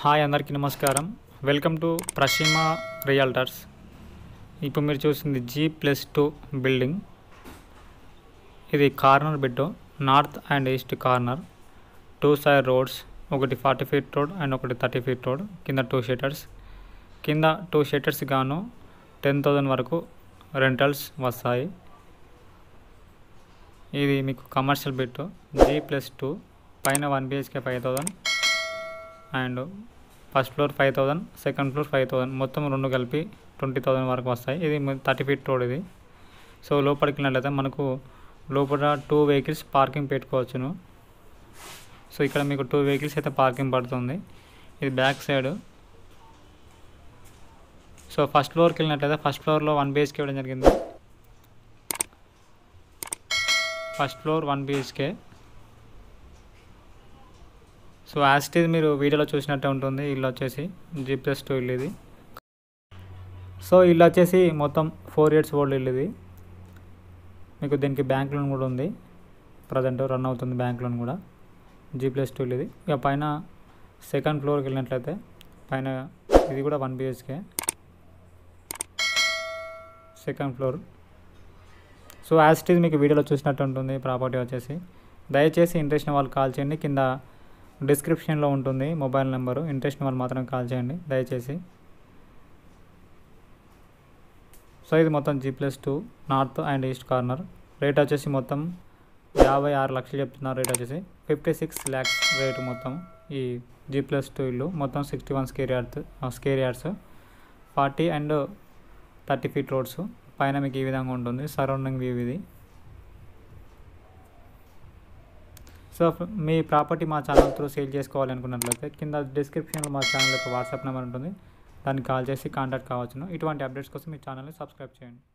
hi అందరికీ నమస్కారం welcome to ప్రసిమ realtors ఇప్పుడు మీరు చూసింది జీ ప్లస్ టూ బిల్డింగ్ ఇది corner bit north and east corner two side roads ఒకటి ఫార్టీ ఫీట్ రోడ్ అండ్ ఒకటి థర్టీ ఫీట్ రోడ్ కింద టూ షెటర్స్ కింద టూ షెటర్స్ గాను టెన్ థౌజండ్ వరకు రెంటల్స్ వస్తాయి ఇది మీకు commercial bit G plus two పైన one BHK five thousand and first floor five thousand second floor five thousand మొత్తం రెండు కలిపి ట్వంటీ థౌజండ్ వరకు వస్తాయి ఇది థర్టీ ఫీట్ రోడ్ ఇది సో లోపలికి వెళ్ళినట్లయితే మనకు లోపల టూ వెహికల్స్ పార్కింగ్ పెట్టుకోవచ్చును సో ఇక్కడ మీకు టూ వెహికల్స్ అయితే పార్కింగ్ పడుతుంది ఇది బ్యాక్ సైడ్ సో ఫస్ట్ ఫ్లోర్కి వెళ్ళినట్లయితే ఫస్ట్ ఫ్లోర్లో వన్ బిహెచ్కే ఇవ్వడం జరిగింది first floor one BHK so as it is మీరు వీడియోలో చూసినట్టే ఉంటుంది ఇల్లు వచ్చేసి జీ ప్లస్ టూ ఇల్లు ఇది సో ఇల్లు వచ్చేసి మొత్తం ఫోర్ ఇయర్స్ ఓల్డ్ ఇల్లు ఇది మీకు దీనికి బ్యాంక్ లోన్ కూడా ఉంది ప్రజెంట్ రన్ అవుతుంది బ్యాంక్ లోన్ కూడా జీ ప్లస్ టూ ఇల్లు ఇది ఇక పైన సెకండ్ ఫ్లోర్కి వెళ్ళినట్లయితే పైన ఇది కూడా one BHK second floor so as it is మీకు వీడియోలో చూసినట్టు ఉంటుంది ప్రాపర్టీ వచ్చేసి దయచేసి ఇంట్రెస్ట్ వాళ్ళు కాల్ చేయండి కింద డిస్క్రిప్షన్లో ఉంటుంది మొబైల్ నెంబరు ఇంట్రెస్ట్ వాళ్ళు మాత్రం కాల్ చేయండి దయచేసి సో ఇది మొత్తం G plus two north and east corner rate వచ్చేసి మొత్తం యాభై ఆరు లక్షలు చెప్తున్నారు రేట్ వచ్చేసి ఫిఫ్టీ సిక్స్ ల్యాక్స్ రేటు మొత్తం ఈ జీ ప్లస్ టూ ఇల్లు మొత్తం sixty one square yards square yards forty and thirty feet roads పైన మీకు ఈ విధంగా ఉంటుంది సరౌండింగ్ వ్యూ ఇది సో మీ ప్రాపర్టీ మా ఛానల్ త్రూ సేల్ చేసుకోవాలనుకున్నట్లయితే కింద డిస్క్రిప్షన్లో మా ఛానల్ యొక్క వాట్సాప్ నెంబర్ ఉంటుంది దాన్ని కాల్ చేసి కాంటాక్ట్ కావచ్చును ఇటువంటి అప్డేట్స్ కోసం మీ ఛానల్ని సబ్స్క్రైబ్ చేయండి